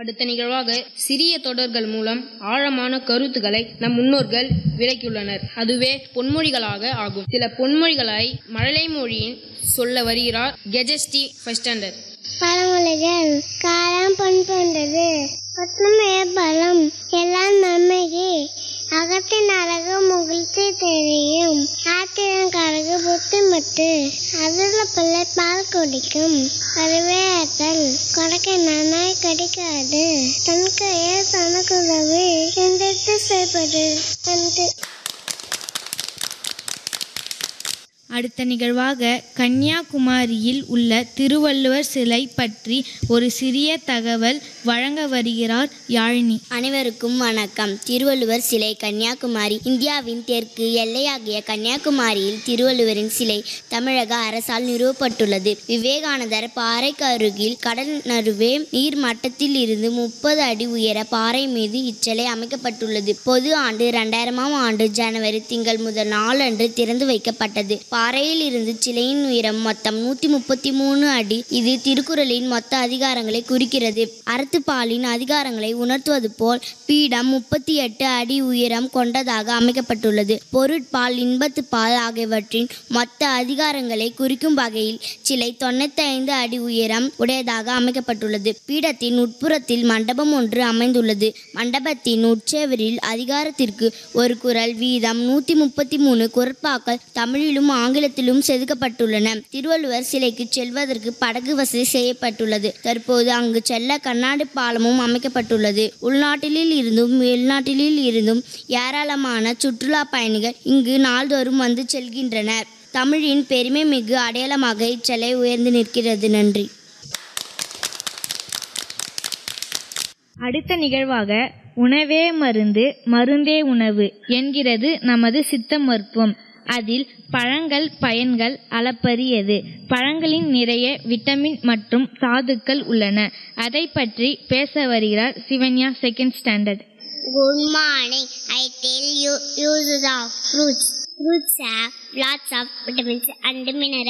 அடுத்த நிகழ்வாக சிறிய தொடர்கள் மூலம் ஆழமான கருத்துக்களை நம் முன்னோர்கள் விளக்கியுள்ளனர் அதுவே பொன்மொழிகளாக ஆகும் சில பொன்மொழிகளை மழலை மொழியின் சொல்ல வருகிறார் கெஜஸ்டி ஃபர்ஸ்ட் ஸ்டாண்டர்ட் பழமொழிகள் காலம் பொன் போன்றது பத்மமே பலம் எல்லாம் நன்மையே அகத்தின் அழகு முகிழ்ச்சி தெரியும் ஆத்திரன் கழகு புத்திமட்டு அதுல பிள்ளை பால் குடிக்கும் அதுவே அத்தல் கொடக்கை நன்னாய் கடிக்காது தன் கையை தனக்கு உதவி சிந்தித்து செய்வது நன்றி அடுத்த நிகழ்வாக கன்னியாகுமரியில் உள்ள திருவள்ளுவர் சிலை பற்றி ஒரு சிறிய தகவல் வழங்க வருகிறார் யாழினி அனைவருக்கும் வணக்கம் திருவள்ளுவர் சிலை கன்னியாகுமரி இந்தியாவின் தெற்கு எல்லையாகிய கன்னியாகுமரியில் திருவள்ளுவரின் சிலை தமிழக அரசால் நிறுவப்பட்டுள்ளது விவேகானந்தர் பாறைக்கு அருகில் கடல் நடுவே நீர் மட்டத்தில் இருந்து முப்பது அடி உயர பாறை மீது இச்சிலை அமைக்கப்பட்டுள்ளது பொது ஆண்டு இரண்டாயிரமாம் ஆண்டு ஜனவரி திங்கள் முதல் நாளன்று திறந்து வைக்கப்பட்டது பாறையில் இருந்து சிலையின் உயரம் மொத்தம் நூத்தி முப்பத்தி மூணு அடி இது திருக்குறளின் மொத்த அதிகாரங்களை குறிக்கிறது அறத்துப்பாலின் அதிகாரங்களை உணர்த்துவது போல் பீடம் முப்பத்தி எட்டு அடி உயரம் கொண்டதாக அமைக்கப்பட்டுள்ளது பொருட்பால் இன்பத்துப்பால் ஆகியவற்றின் மொத்த அதிகாரங்களை குறிக்கும் வகையில் சிலை தொண்ணூத்தி ஐந்து அடி உயரம் உடையதாக அமைக்கப்பட்டுள்ளது பீடத்தின் உட்புறத்தில் மண்டபம் ஒன்று அமைந்துள்ளது மண்டபத்தின் உட்சேவரில் அதிகாரத்திற்கு ஒரு குரல் வீதம் நூத்தி முப்பத்தி மூணு குரட்பாக்கள் தமிழிலும் ஆங்கிலத்திலும் செதுக்கப்பட்டுள்ளன திருவள்ளுவர் சிலைக்கு செல்வதற்கு படகு வசதி செய்யப்பட்டுள்ளது தற்போது அங்கு செல்ல கண்ணாடி பாலமும் அமைக்கப்பட்டுள்ளது உள்நாட்டிலில் இருந்தும் வெளிநாட்டிலில் இருந்தும் ஏராளமான சுற்றுலா பயணிகள் இங்கு நாள்தோறும் வந்து செல்கின்றனர் தமிழின் பெருமை மிகு அடையாளமாக இச்சிலை உயர்ந்து நிற்கிறது நன்றி அடுத்த நிகழ்வாக உணவே மருந்து மருந்தே உணவு என்கிறது நமது சித்த மருத்துவம் அதில் பழங்கள் பயன்கள் அளப்பரியது பழங்களின் நிறைய விட்டமின் மற்றும் தாதுக்கள் உள்ளன அதை பற்றி பேச வருகிறார் Sivanya second standard Good morning. I tell you uses of fruits. Fruits have lots of vitamins and minerals.